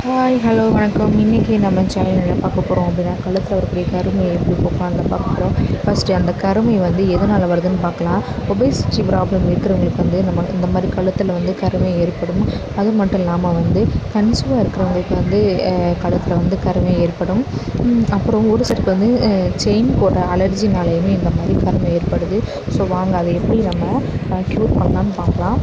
hi hello வணக்கம் இன்றைக்கி நம்ம சேனலில் என்ன பார்க்க போகிறோம் அப்படின்னா கழுத்தில் வரக்கூடிய கருமை எப்படி போக்கலாம் தான் பார்க்க போகிறோம் ஃபஸ்ட்டு அந்த கருமை வந்து எதனால் வருதுன்னு பார்க்கலாம் ஒபேசிட்டி ப்ராப்ளம் இருக்கிறவங்களுக்கு வந்து நம்ம இந்த மாதிரி கழுத்தில் வந்து கருமை ஏற்படும் அது மட்டும் இல்லாமல் வந்து கன்சீவாக இருக்கிறவங்களுக்கு வந்து கழுத்தில் வந்து கருமை ஏற்படும் அப்புறம் ஒரு சிலருக்கு வந்து செயின் போடுற அலர்ஜினாலேயுமே இந்த மாதிரி கருமை ஏற்படுது ஸோ வாங்க அதை எப்படி நம்ம க்யூர் பண்ணலான்னு பார்க்கலாம்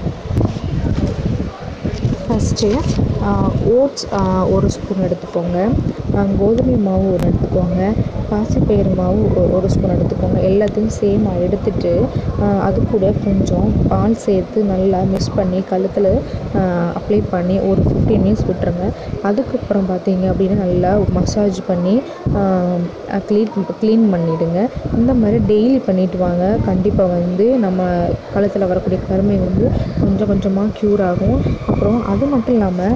ஃபஸ்ட்டு ஓட்ஸ் ஒரு ஸ்பூன் எடுத்துக்கோங்க கோதுமை மாவு ஒன்று எடுத்துக்கோங்க பாசிப்பயிறு மாவு ஒரு ஸ்பூன் எடுத்துக்கோங்க எல்லாத்தையும் சேமாக எடுத்துட்டு அது கூட கொஞ்சம் பால் சேர்த்து நல்லா மிக்ஸ் பண்ணி கழுத்தில் அப்ளை பண்ணி ஒரு ஃபிஃப்டீன் மினிட்ஸ் விட்டுருங்க அதுக்கப்புறம் பார்த்தீங்க அப்படின்னா நல்லா மசாஜ் பண்ணி க்ளீன் க்ளீன் பண்ணிவிடுங்க இந்த மாதிரி டெய்லி பண்ணிட்டு வாங்க கண்டிப்பாக வந்து நம்ம கழுத்தில் வரக்கூடிய கருமை வந்து கொஞ்சம் கொஞ்சமாக க்யூர் ஆகும் அப்புறம் அது மட்டும் இல்லாமல்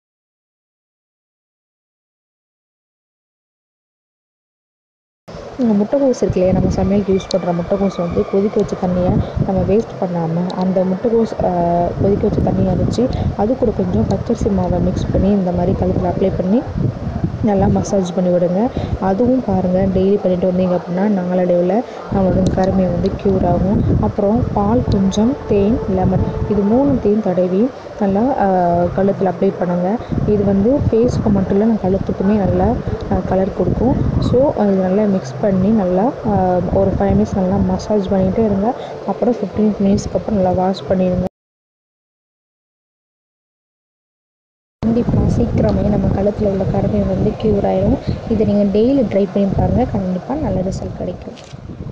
முட்டைக்கோஸ் இருக்கு இல்லையா நம்ம சமையலுக்கு யூஸ் பண்ணுற முட்டைக்கோஸ் வந்து கொதிக்க வச்ச தண்ணியை நம்ம வேஸ்ட் பண்ணாமல் அந்த முட்டைக்கோஸ் கொதிக்க வச்ச தண்ணியை வச்சு அது கூட கொஞ்சம் பச்சரிசி மாவை மிக்ஸ் பண்ணி இந்த மாதிரி கழுத்தில் அப்ளை பண்ணி நல்லா மசாஜ் பண்ணி விடுங்க அதுவும் பாருங்கள் டெய்லி பண்ணிட்டு வந்தீங்க அப்படின்னா நாளடைவில் நம்மளோட கருமை வந்து க்யூர் ஆகும் அப்புறம் பால் கொஞ்சம் தேன் லெமன் இது மூணுத்தையும் தடவி நல்லா கழுத்தில் அப்ளை பண்ணுங்கள் இது வந்து ஃபேஸுக்கு மட்டும் இல்லை நம்ம கழுத்துக்குமே நல்லா கலர் கொடுக்கும் ஸோ அது நல்லா மிக்ஸ் பண்ணி நல்லா ஒரு ஃபைவ் மினிட்ஸ் நல்லா மசாஜ் பண்ணிகிட்டே இருங்க அப்புறம் ஃபிஃப்டீன் மினிட்ஸ்க்கு அப்புறம் நல்லா வாஷ் பண்ணிடுங்க கண்டிப்பாக சீக்கிரமே நம்ம கழுத்தில் உள்ள கருமை வந்து க்யூர் ஆயிடும் இதை நீங்கள் டெய்லி ட்ரை பண்ணி பாருங்கள் கண்டிப்பாக நல்ல ரிசல்ட் கிடைக்கும்